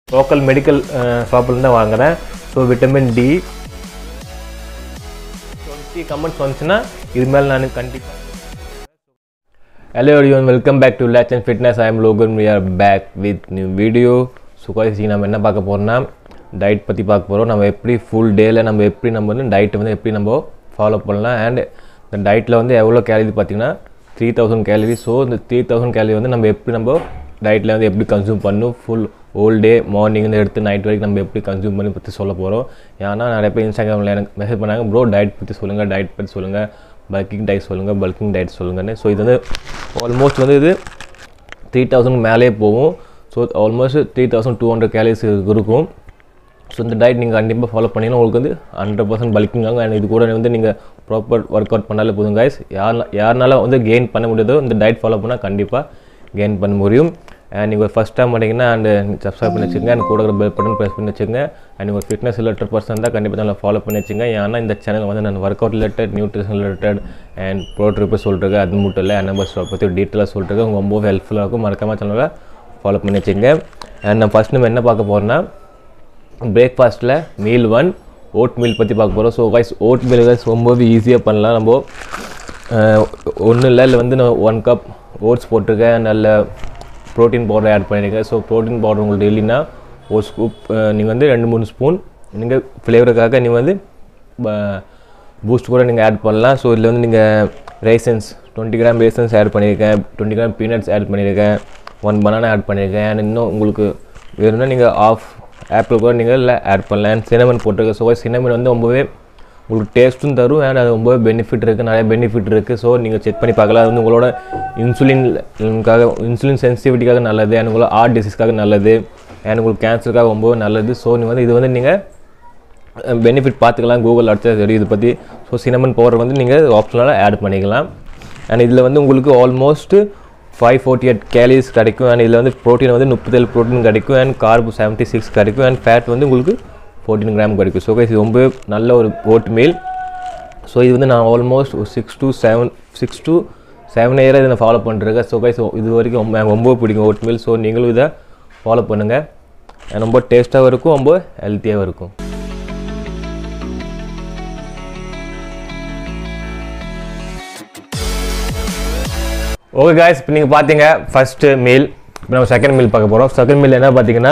local medical ஷாப்லேருந்து தான் வாங்குறேன் so vitamin D twenty comments வந்துச்சுன்னா இது மேலே நான் கண்டிப்பாக hello everyone welcome back to Lech and fitness I am Logan we are back with new video so குவாலிசி நம்ம என்ன பார்க்க போகிறோம்னா டயட் பற்றி பார்க்க போகிறோம் நம்ம எப்படி ஃபுல் டேயில் நம்ம எப்படி நம்ம வந்து டயட்டை வந்து எப்படி நம்ம ஃபாலோ பண்ணலாம் அண்ட் இந்த டயட்டில் வந்து எவ்வளோ கேலரி பார்த்தீங்கன்னா த்ரீ தௌசண்ட் கேலரி ஸோ இந்த த்ரீ தௌசண்ட் கேலரி வந்து நம்ம எப்படி நம்ம டயட்டில் வந்து எப்படி கன்சூம் பண்ணணும் ஃபுல் ஹோல் டே மார்னிங்லேருந்து எடுத்து நைட் வரைக்கும் நம்ம எப்படி கன்சூம் பண்ணி பற்றி சொல்ல போகிறோம் ஏன்னா நிறைய பேர் இன்ஸ்டாகிராமில் எனக்கு மெசேஜ் பண்ணாங்க ப்ரோ டயட் பற்றி சொல்லுங்கள் டயட் பற்றி சொல்லுங்கள் பல்கிங் டயட் சொல்லுங்கள் பல்கிங் டயட் சொல்லுங்கன்னு ஸோ இது வந்து ஆல்மோஸ்ட் வந்து இது த்ரீ தௌசண்ட் மேலே போகும் so almost three thousand two hundred calories இருக்கும் ஸோ இந்த டயட் நீங்கள் கண்டிப்பாக ஃபாலோ பண்ணிங்கன்னா உங்களுக்கு வந்து ஹண்ட்ரட் பர்சன்ட் பல்கிங் ஆகும் அண்ட் இது கூட வந்து நீங்கள் ப்ராப்பர் ஒர்க் அவுட் பண்ணாலே போதும் கைஸ் யார் யாருனால வந்து கெயின் பண்ண முடியாதோ இந்த டயட் ஃபாலோ பண்ணால் கண்டிப்பாக கெயின் பண்ண முடியும் அண்ட் நீங்கள் ஃபஸ்ட் டைம் பண்ணிங்கன்னா அண்ட் சப்ஸ்கிரைப் பண்ணி வச்சுங்க அண்ட் கூட பெல் பட்டன் ப்ரெஸ் பண்ணி வச்சுங்க அண்ட் நீங்கள் ஃபிட்னஸ் ரிலேட்டட் பர்சன் தான் கண்டிப்பாக நல்லா ஃபாலோ பண்ணி வச்சுங்க ஏன்னா இந்த சேனல் வந்து நான் workout related nutrition related and ப்ரோ ட்ரிப்பு சொல்லிட்டுருக்கேன் அது மட்டும் இல்லை அண்ட் நம்பர்ஸ் பற்றி டீட்டெயிலாக சொல்லிட்டுருக்கேன் உங்களுக்கு ரொம்ப ஹெல்ப்ஃபுல்லாக இருக்கும் மறக்காமல் சேனலை ஃபாலோ பண்ணி வச்சுங்க அண்ட் நான் ஃபஸ்ட் நம்ம என்ன பார்க்க போகிறோன்னா பிரேக்ஃபாஸ்ட்டில் மீல் ஒன் ஓட் மீல் பற்றி பார்க்க போகிறோம் so guys oatmeal guys ரொம்பவே ஈஸியாக பண்ணலாம் நம்ம ஒன்றும் இல்லை இல்லை வந்து நான் ஒன் கப் ஓட்ஸ் போட்டிருக்கேன் நல்ல ப்ரோட்டீன் பவுடர் ஆட் பண்ணியிருக்கேன் ஸோ ப்ரோட்டீன் பவுடர் உங்களுக்கு இல்லைன்னா ஒரு ஸ்கூப் நீங்கள் வந்து ரெண்டு மூணு ஸ்பூன் நீங்கள் ஃப்ளேவருக்காக நீங்கள் வந்து பூஸ்ட் கூட நீங்கள் ஆட் பண்ணலாம் ஸோ இதில் வந்து நீங்கள் raisins twenty gram raisins add பண்ணியிருக்கேன் டுவெண்ட்டி கிராம் பீனட்ஸ் ஆட் பண்ணியிருக்கேன் ஒன் பனானா ஆட் பண்ணியிருக்கேன் அண்ட் இன்னும் உங்களுக்கு வேணும்னா நீங்கள் ஆஃப் ஆப்பிள் கூட நீங்கள் இல்லை ஆட் பண்ணலாம் அண்ட் சினமன் போட்டிருக்கேன் ஸோ சினமன் வந்து ரொம்பவே உங்களுக்கு டேஸ்ட்டும் தரும் அண்ட் அது ரொம்பவே பெனிஃபிட் இருக்குது நிறைய பெனிஃபிட் இருக்குது ஸோ நீங்கள் செக் பண்ணி பார்க்கலாம் அது வந்து உங்களோட இன்சுலின்காக இன்சுலின் சென்சிட்டிவிட்டிக்காக நல்லது அண்ட் உங்களோட ஹார்ட் டிசீஸ்க்காக நல்லது அண்ட் உங்களுக்கு கேன்சருக்காக ரொம்பவே நல்லது ஸோ நீங்கள் வந்து இது வந்து நீங்கள் பெனிஃபிட் பார்த்துக்கலாம் கூகுள் அடிச்சா தெரியும் இதை பற்றி ஸோ சினமன் பவுடர் வந்து நீங்கள் ஆப்ஷனலாக ஆட் பண்ணிக்கலாம் அண்ட் இதில் வந்து உங்களுக்கு almost five forty eight calories கிடைக்கும் அண்ட் இதில் வந்து ப்ரோட்டீன் வந்து முப்பத்தேழு ப்ரோட்டீன் கிடைக்கும் அண்ட் கார்பு செவன்ட்டி சிக்ஸ் கிடைக்கும் அண்ட் ஃபேட் வந்து உங்களுக்கு ஃபோர்டீன் கிராம் கிடைக்கும் ஸோ இது ரொம்ப நல்ல ஒரு ஓட் மீல் ஸோ இது வந்து நான் ஆல்மோஸ்ட் ஒரு six to seven six to seven இயராக இதை நான் ஃபாலோ பண்ணிருக்கேன் ஸோ கைஸ் இது வரைக்கும் ரொம்ப எனக்கு ரொம்ப பிடிக்கும் ஓட் மீல் ஸோ நீங்களும் இதை ஃபாலோ பண்ணுங்கள் ரொம்ப டேஸ்ட்டாகவும் இருக்கும் ரொம்ப ஹெல்த்தியாகவும் இருக்கும் ஓகே காய்ஸ் இப்போ நீங்கள் பார்த்தீங்க ஃபஸ்ட்டு மீல் இப்போ நம்ம செகண்ட் மீல் பார்க்க போகிறோம் செகண்ட் மீல் என்ன பார்த்தீங்கன்னா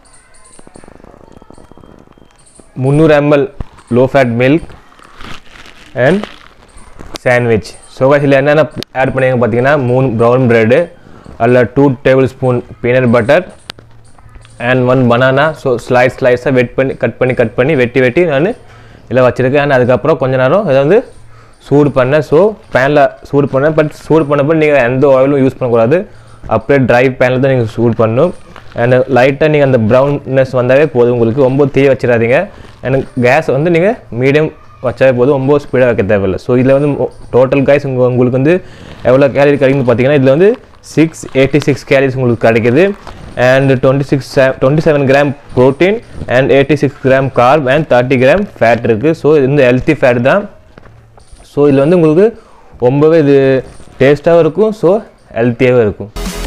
முந்நூறு ML low fat milk and sandwich so இதில் என்னென்ன ஆட் பண்ணிங்க பார்த்தீங்கன்னா மூணு ப்ரௌன் ப்ரெட்டு அதில் two tablespoon peanut butter and one banana so slice ஸ்லைஸாக வெட் பண்ணி கட் பண்ணி கட் பண்ணி வெட்டி வெட்டி நான் இதில் வச்சுருக்கேன் அண்ட் அதுக்கப்புறம் கொஞ்ச நேரம் இதை வந்து சூடு பண்ணேன் ஸோ பேனில் சூடு பண்ணேன் பட் சூடு பண்ணப்போ நீங்கள் எந்த ஆயிலும் யூஸ் பண்ணக்கூடாது அப்படியே ட்ரை பேனில் தான் நீங்கள் சூடு பண்ணணும் அண்ட் லைட்டாக நீங்கள் அந்த ப்ரௌன்னஸ் வந்தாவே போதும் உங்களுக்கு ரொம்ப தீ வச்சிடாதீங்க அண்ட் கேஸ் வந்து நீங்கள் மீடியம் வச்சாவே போதும் ரொம்ப ஸ்பீடாக வைக்க தேவையில்லை ஸோ இதில் வந்து டோட்டல் கேஸ் உங்கள் உங்களுக்கு வந்து எவ்வளோ கேலரி கிடைக்குன்னு பார்த்தீங்கன்னா இதில் வந்து சிக்ஸ் எயிட்டி சிக்ஸ் கேலரிஸ் உங்களுக்கு கிடைக்குது and twenty six twenty seven gram protein and eighty six gram carb and thirty gram fat இருக்குது ஸோ இது வந்து ஹெல்த்தி ஃபேட் தான் ஸோ இதில் வந்து உங்களுக்கு ரொம்பவே இது டேஸ்ட்டாகவும் இருக்கும் ஸோ ஹெல்த்தியாகவும் இருக்கும்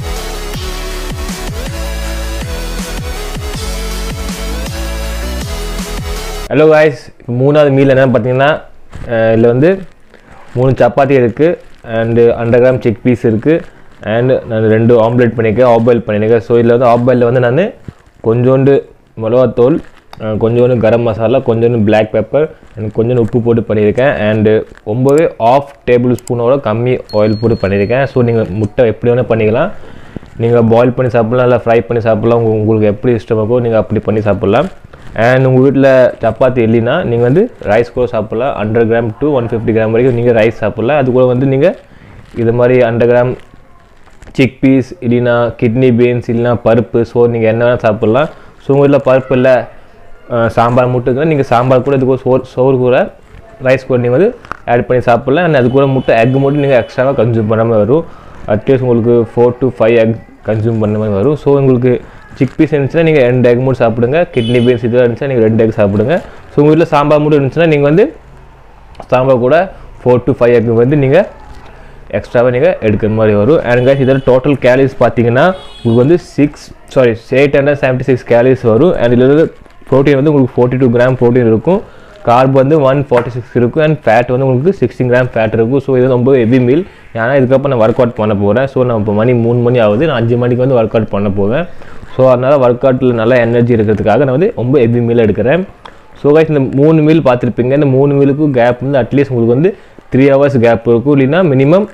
ஹலோ காய்ஸ் இப்போ மூணாவது மீல் என்னென்னு பார்த்தீங்கன்னா இதில் வந்து மூணு சப்பாத்தி இருக்குது and hundred gram chickpeas இருக்குது அண்டு நான் ரெண்டு ஆம்லேட் பண்ணியிருக்கேன் ஆபாயில் பண்ணியிருக்கேன் ஸோ இதில் வந்து ஆபாயிலில் வந்து நான் கொஞ்சோண்டு மிளகாத்தூள் கொஞ்சோண்டு கரம் மசாலா கொஞ்சோண்டு பிளாக் பெப்பர் அண்ட் கொஞ்சோண்டு உப்பு போட்டு பண்ணியிருக்கேன் அண்டு ரொம்பவே ஆஃப் டேபிள் ஸ்பூனோட கம்மி ஆயில் போட்டு பண்ணியிருக்கேன் ஸோ நீங்கள் முட்டை எப்படி வேணால் பண்ணிக்கலாம் நீங்கள் பாயில் பண்ணி சாப்பிட்லாம் இல்லை ஃப்ரை பண்ணி சாப்பிட்லாம் உங்கள் உங்களுக்கு எப்படி இஷ்டமாக்கோ நீங்கள் அப்படி பண்ணி சாப்பிட்லாம் அண்ட் உங்கள் வீட்டில் சப்பாத்தி இல்லைன்னா நீங்கள் வந்து ரைஸ் கூட சாப்பிட்லாம் hundred gram to one fifty gram வரைக்கும் நீங்கள் ரைஸ் சாப்பிட்லாம் அது கூட வந்து நீங்கள் இது மாதிரி ஹண்ட்ரட் கிராம் சிக் பீஸ் இல்லைன்னா கிட்னி பீன்ஸ் இல்லைனா பருப்பு ஸோ நீங்கள் என்ன வேணால் சாப்பிட்லாம் ஸோ உங்கள் வீட்டில் பருப்பு இல்லை சாம்பார் மட்டும் இருந்தால் நீங்கள் சாம்பார் கூட இது கூட சோறு சோறு கூட ரைஸ் கூட நீங்கள் வந்து ஆட் பண்ணி சாப்பிட்லாம் அண்ட் அது கூட முட்டை எக் மட்டும் நீங்கள் எக்ஸ்ட்ராவாக கன்சூம் பண்ணாமல் வரும் அட்லீஸ்ட் உங்களுக்கு four to five egg consume பண்ண மாதிரி வரும் ஸோ உங்களுக்கு சிக் பீஸ் இருந்துச்சுன்னா நீங்கள் ரெண்டு எக் மட்டும் சாப்பிடுங்க கிட்னி பீன்ஸ் இதெல்லாம் இருந்துச்சுன்னா நீங்கள் ரெண்டு எக் சாப்பிடுங்க ஸோ உங்கள் வீட்டில் சாம்பார் மட்டும் இருந்துச்சுன்னா நீங்கள் வந்து சாம்பார் கூட ஃபோர் டு ஃபைவ் எக் வந்து நீங்கள் எக்ஸ்ட்ராவாக நீங்கள் எடுக்கிற மாதிரி வரும் அண்ட் கைஸ் இதில் டோட்டல் கேலரிஸ் பார்த்தீங்கன்னா உங்களுக்கு வந்து six sorry eight hundred seventy six calories வரும் அண்ட் இதில் ப்ரோட்டீன் வந்து உங்களுக்கு ஃபோர்ட்டி டூ கிராம் ப்ரோட்டீன் இருக்கும் கார்ப் வந்து ஒன் ஃபார்ட்டி சிக்ஸ் இருக்கும் அண்ட் ஃபேட் வந்து உங்களுக்கு சிக்ஸ்டின் கிராம் ஃபேட் இருக்கும் ஸோ இது ரொம்ப ஹெவி மீல் ஏன்னா இதுக்கப்புறம் நான் ஒர்க் அவுட் பண்ண போகிறேன் ஸோ நான் இப்போ மணி மூணு மணி ஆகுது நான் அஞ்சு மணிக்கு வந்து ஒர்க் அவுட் பண்ண போவேன் ஸோ அதனால் ஒர்க் அவுட்டில் நல்லா எனர்ஜி இருக்கிறதுக்காக நான் வந்து ரொம்ப ஹெவி மீல் எடுக்கிறேன் ஸோ கைஸ் இந்த மூணு மீல் பார்த்துருப்பீங்க இந்த மூணு மீலுக்கும் கேப் வந்து அட்லீஸ்ட் உங்களுக்கு வந்து த்ரீ ஹவர்ஸ் கேப் இருக்கும் இல்லைன்னா minimum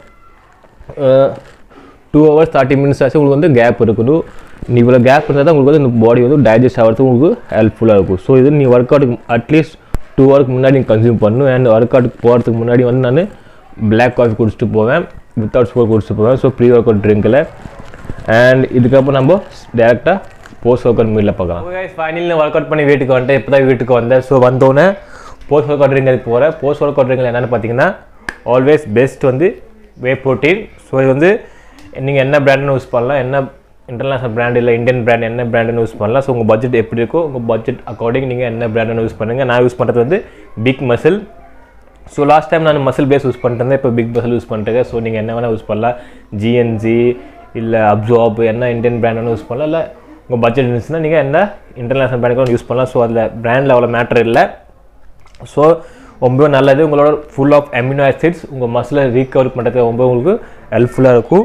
two hours thirty minutes ஆச்சு உங்களுக்கு வந்து கேப் இருக்கணும் நீ இவ்வளோ கேப் இருந்தால் தான் உங்களுக்கு வந்து இந்த பாடி வந்து டைஜஸ்ட் ஆகிறதுக்கு உங்களுக்கு ஹெல்ப்ஃபுல்லாக இருக்கும் ஸோ இது நீ ஒர்க் அவுட்டுக்கு அட்லீஸ்ட் டூ ஹவருக்கு முன்னாடி நீங்கள் கன்சியூம் பண்ணணும் அண்ட் ஒர்க் அவுட்டுக்கு போகிறதுக்கு முன்னாடி வந்து நான் பிளாக் காஃபி குடிச்சிட்டு போவேன் வித்தவுட் ஸ்கோர் குடிச்சிட்டு போவேன் ஸோ ப்ரீ ஒர்க் அவுட் ட்ரிங்கில் அண்ட் இதுக்கப்புறம் நம்ம டேரெக்டாக போஸ்ட் ஒர்க் அவுட் மீலில் பார்க்கலாம் ஃபைனல் ஒர்க் அவுட் பண்ணி வீட்டுக்கு வந்துட்டு இப்போ தான் வீட்டுக்கு வந்தேன் ஸோ வந்தோடனே போஸ்ட் ஒர்க் அவுட் ட்ரிங்க் போகிறேன் போஸ்ட் ஒர்க் அவுட் ட்ரிங்கில் என்னென்னு பார்த்தீங்கன்னா ஆல்வேஸ் பெஸ்ட் வந்து வே ப்ரோட்டீன் ஸோ இது வந்து நீங்கள் என்ன பிராண்டுன்னு யூஸ் பண்ணலாம் என்ன இன்டர்நேஷனல் பிராண்ட் இல்லை இந்தியன் பிராண்ட் என்ன பிராண்டுன்னு யூஸ் பண்ணலாம் ஸோ உங்கள் பட்ஜெட் எப்படி இருக்கோ உங்கள் பட்ஜெட் அக்கார்டிங் நீங்கள் என்ன பிராண்டுன்னு யூஸ் பண்ணுங்கள் நான் யூஸ் பண்ணுறது வந்து big muscle so last time நான் மசில் பேஸ் யூஸ் பண்ணிட்டு இப்போ பிக் மசில் யூஸ் பண்ணிட்டு ஸோ நீங்கள் என்ன வேணால் யூஸ் பண்ணலாம் ஜிஎன்ஜி இல்லை அப்சாப் என்ன இந்தியன் பிராண்டுன்னு யூஸ் பண்ணலாம் இல்லை உங்கள் பட்ஜெட் இருந்துச்சுன்னா நீங்கள் என்ன இன்டர்நேஷனல் பிராண்டுக்கு யூஸ் பண்ணலாம் ஸோ அதில் பிராண்டில் அவ்வளோ மேட்டர் இல்லை ஸோ ரொம்ப நல்லது உங்களோட ஃபுல் ஆஃப் அமினோ ஆசிட்ஸ் உங்கள் மசிலை ரீகவர் பண்ணுறதுக்கு ரொம்ப உங்களுக்கு ஹெல்ப்ஃபுல்லாக இருக்கும்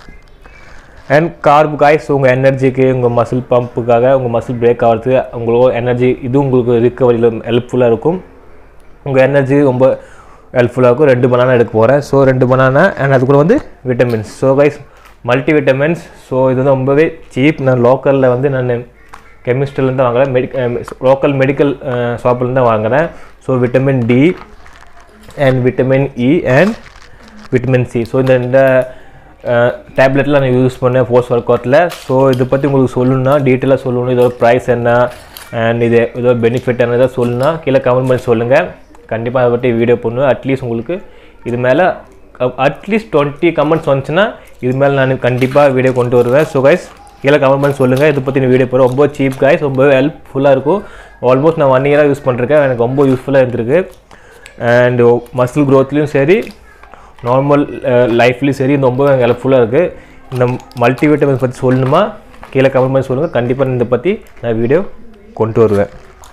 அண்ட் கார்பு காய்ஸ் உங்கள் எனர்ஜிக்கு உங்கள் மசில் பம்புக்காக உங்கள் மசில் பிரேக் ஆகிறதுக்கு உங்களோட எனர்ஜி இது உங்களுக்கு ரிக்கவரியில் ஹெல்ப்ஃபுல்லாக இருக்கும் உங்கள் எனர்ஜி ரொம்ப ஹெல்ப்ஃபுல்லாக இருக்கும் ரெண்டு பனானா எடுக்க போகிறேன் ஸோ ரெண்டு பனானா அண்ட் அது கூட வந்து vitamins so guys multi vitamins so இது வந்து ரொம்பவே சீப் நான் லோக்கலில் வந்து நான் கெமிஸ்ட்ரிலேருந்து வாங்குறேன் மெடி லோக்கல் மெடிக்கல் ஷாப்லேருந்து வாங்குறேன் so vitamin D and vitamin E and vitamin C so இந்த இந்த டேப்லெட்லாம் நான் யூஸ் பண்ணேன் போஸ்ட் ஒர்க் அவுட்டில் ஸோ இதை பற்றி உங்களுக்கு சொல்லணும்னா டீட்டெயிலாக சொல்லணும் இதோட ப்ரைஸ் என்ன அண்ட் இது இதோட பெனிஃபிட் என்ன ஏதாவது சொல்லணும்னா கீழே கமெண்ட் பண்ணி சொல்லுங்கள் கண்டிப்பாக அதை பற்றி வீடியோ பண்ணுவேன் அட்லீஸ்ட் உங்களுக்கு இது மேலே அட்லீஸ்ட் டுவெண்ட்டி கமெண்ட்ஸ் வந்துச்சுன்னா இது மேலே நான் கண்டிப்பாக வீடியோ கொண்டு வருவேன் ஸோ கைஸ் கீழே கமெண்ட் பண்ணி சொல்லுங்கள் இதை பற்றி வீடியோ போகிறேன் ரொம்ப சீப் கைஸ் ரொம்ப ஹெல்ப்ஃபுல்லாக இருக்கும் ஆல்மோஸ்ட் நான் ஒன் இயராக யூஸ் பண்ணிருக்கேன் எனக்கு ரொம்ப யூஸ்ஃபுல்லாக இருந்திருக்கு அண்ட் மசில் க்ரோத்லேயும் சரி நார்மல் லைஃப்லேயும் சரி ரொம்ப ஹெல்ப்ஃபுல்லாக இருக்குது இந்த மல்டி விட்டமின்ஸ் பற்றி சொல்லணுமா கீழே கமெண்ட் பண்ணி சொல்லுங்கள் கண்டிப்பாக இதை பற்றி நான் வீடியோ கொண்டு வருவேன்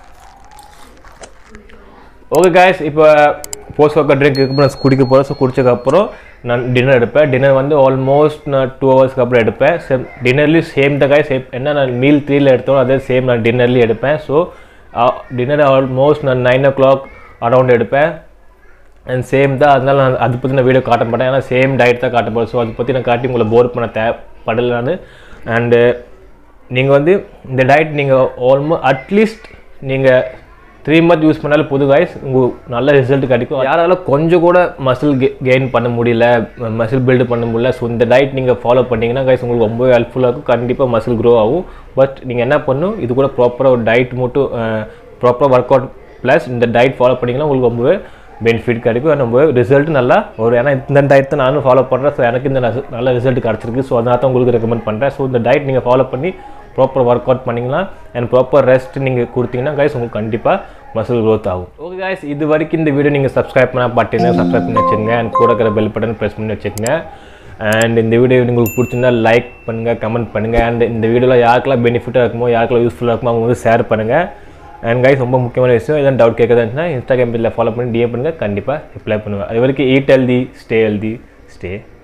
ஓகே காய்ஸ் இப்போ போஸ்ட் ஒர்க் ட்ரிங்க் நான் குடிக்க போகிறேன் ஸோ குடிச்சதுக்கப்புறம் நான் டின்னர் எடுப்பேன் டின்னர் வந்து ஆல்மோஸ்ட் நான் டூ ஹவர்ஸ்க்கு அப்புறம் எடுப்பேன் சேம் டின்னர்லேயும் சேம் த காய் சேம் என்ன நான் மீல் த்ரீல எடுத்தோம் அதே சேம் நான் டின்னர்லேயும் எடுப்பேன் ஸோ டின்னர் ஆல்மோஸ்ட் நான் நைன் ஓ கிளாக் அரௌண்ட் எடுப்பேன் அண்ட் சேம் தான் அதனால நான் அதை பற்றி நான் வீடியோ காட்ட மாட்டேன் ஏன்னா சேம் டயட் தான் காட்ட போகிறேன் ஸோ அதை பற்றி நான் காட்டி உங்களை போர் பண்ண தேவைப்படலை நான் அண்டு நீங்கள் வந்து இந்த டயட் நீங்கள் ஆல்மோஸ்ட் அட்லீஸ்ட் நீங்கள் த்ரீ மந்த் யூஸ் பண்ணாலும் புது காய்ஸ் உங்களுக்கு நல்ல ரிசல்ட் கிடைக்கும் யாரால கொஞ்சம் கூட மசில் கெயின் பண்ண முடியல மசில் பில்டு பண்ண முடியல ஸோ இந்த டயட் நீங்கள் ஃபாலோ பண்ணிங்கன்னா கைஸ் உங்களுக்கு ரொம்ப ஹெல்ப்ஃபுல்லாக இருக்கும் கண்டிப்பாக மசில் க்ரோ ஆகும் பட் நீங்கள் என்ன பண்ணணும் இது கூட ப்ராப்பராக ஒரு டயட் மட்டும் ப்ராப்பராக ஒர்க் அவுட் ப்ளஸ் இந்த டயட் ஃபாலோ பண்ணிங்கன்னா உங்களுக்கு ரொம்பவே பெனிஃபிட் கிடைக்கும் ரொம்ப ரிசல்ட் நல்லா ஒரு ஏன்னா இந்த டயட் தான் நானும் ஃபாலோ பண்ணுறேன் ஸோ எனக்கு இந்த நல்ல ரிசல்ட் கிடச்சிருக்கு ஸோ அதனால தான் உங்களுக்கு ரெக்கமெண்ட் பண்ணுறேன் ஸோ இந்த டயட் நீங்கள் ஃபாலோ பண்ணி ப்ராப்பர் ஒர்க் அவுட் பண்ணிங்கன்னா அண்ட் ப்ராப்பர் ரெஸ்ட் நீங்கள் கொடுத்தீங்கன்னா கைஸ் உங்களுக்கு கண்டிப்பாக மசில் க்ரோத் ஆகும் ஓகே கைஸ் இது வரைக்கும் இந்த வீடியோ நீங்கள் சப்ஸ்கிரைப் பண்ணால் பார்த்தீங்கன்னா சப்ஸ்கிரைப் பண்ணி வச்சுருங்க அண்ட் கூட இருக்கிற பெல் பட்டன் ப்ரெஸ் பண்ணி வச்சுக்கோங்க அண்ட் இந்த வீடியோ உங்களுக்கு பிடிச்சிருந்தா லைக் பண்ணுங்கள் கமெண்ட் பண்ணுங்கள் அண்ட் இந்த வீடியோவில் யாருக்கெல்லாம் பெனிஃபிட்டாக இருக்குமோ யாருக்கெல்லாம் யூஸ்ஃபுல்லாக இருக்குமோ அவங்க வந்து ஷேர் பண்ணுங்கள் அண்ட் கைஸ் ரொம்ப முக்கியமான விஷயம் எதாவது டவுட் கேட்குறதா இருந்துச்சுன்னா இன்ஸ்டாகிராம் பேஜில் ஃபாலோ பண்ணி டிஎம் பண்ணுங்கள் கண்டிப்பாக ரிப்ளை பண்ணுவேன் அது வரைக்கும் eat healthy stay healthy stay